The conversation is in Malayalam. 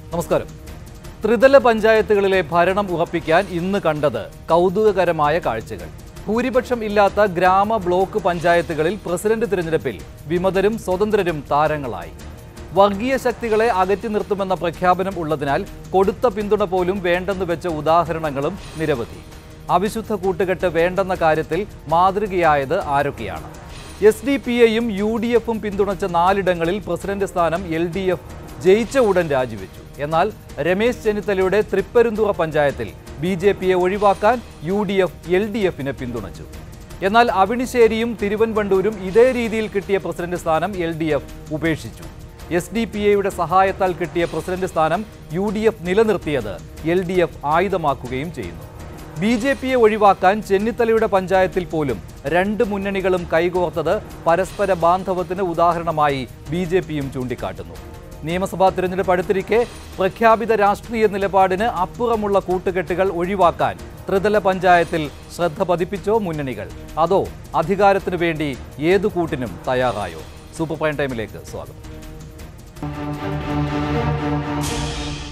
നമസ്കാരം ത്രിതല പഞ്ചായത്തുകളിലെ ഭരണം ഉറപ്പിക്കാൻ ഇന്ന് കണ്ടത് കൗതുകകരമായ കാഴ്ചകൾ ഭൂരിപക്ഷം ഇല്ലാത്ത ഗ്രാമ ബ്ലോക്ക് പഞ്ചായത്തുകളിൽ പ്രസിഡന്റ് തിരഞ്ഞെടുപ്പിൽ വിമതരും സ്വതന്ത്രരും താരങ്ങളായി വർഗീയ ശക്തികളെ അകറ്റി നിർത്തുമെന്ന പ്രഖ്യാപനം ഉള്ളതിനാൽ കൊടുത്ത പിന്തുണ പോലും വേണ്ടെന്ന് വെച്ച ഉദാഹരണങ്ങളും നിരവധി അവിശുദ്ധ കൂട്ടുകെട്ട് വേണ്ടെന്ന കാര്യത്തിൽ മാതൃകയായത് ആരൊക്കെയാണ് എസ് ഡി പി എയും യു ഡി എഫും പിന്തുണച്ച നാലിടങ്ങളിൽ പ്രസിഡന്റ് സ്ഥാനം എൽ ഡി എഫ് ജയിച്ച ഉടൻ രാജിവെച്ചു എന്നാൽ രമേശ് ചെന്നിത്തലയുടെ തൃപ്പരുന്തുറ പഞ്ചായത്തിൽ ബി ജെ പിയെ ഒഴിവാക്കാൻ U D F L D എഫിനെ പിന്തുണച്ചു എന്നാൽ അവിണിശ്ശേരിയും തിരുവൻവണ്ടൂരും ഇതേ രീതിയിൽ കിട്ടിയ പ്രസിഡന്റ് സ്ഥാനം എൽ ഡി എഫ് ഉപേക്ഷിച്ചു എസ് ഡി പി എയുടെ സഹായത്താൽ കിട്ടിയ പ്രസിഡന്റ് സ്ഥാനം യു ഡി എഫ് നിലനിർത്തിയത് എൽ ഡി എഫ് ആയുധമാക്കുകയും ചെയ്യുന്നു ബി ജെ പിയെ ഒഴിവാക്കാൻ ചെന്നിത്തലയുടെ പഞ്ചായത്തിൽ പോലും രണ്ട് മുന്നണികളും കൈകോർത്തത് പരസ്പര ബാന്ധവത്തിന് ഉദാഹരണമായി ബി ജെ പിയും ചൂണ്ടിക്കാട്ടുന്നു നിയമസഭാ തിരഞ്ഞെടുപ്പ് അടുത്തിരിക്കെ പ്രഖ്യാപിത രാഷ്ട്രീയ നിലപാടിന് അപ്പുറമുള്ള കൂട്ടുകെട്ടുകൾ ഒഴിവാക്കാൻ ത്രിതല പഞ്ചായത്തിൽ ശ്രദ്ധ പതിപ്പിച്ചോ മുന്നണികൾ അതോ അധികാരത്തിനു വേണ്ടി ഏതു കൂട്ടിനും തയ്യാറായോ സൂപ്പർ പ്രൈം ടൈമിലേക്ക് സ്വാഗതം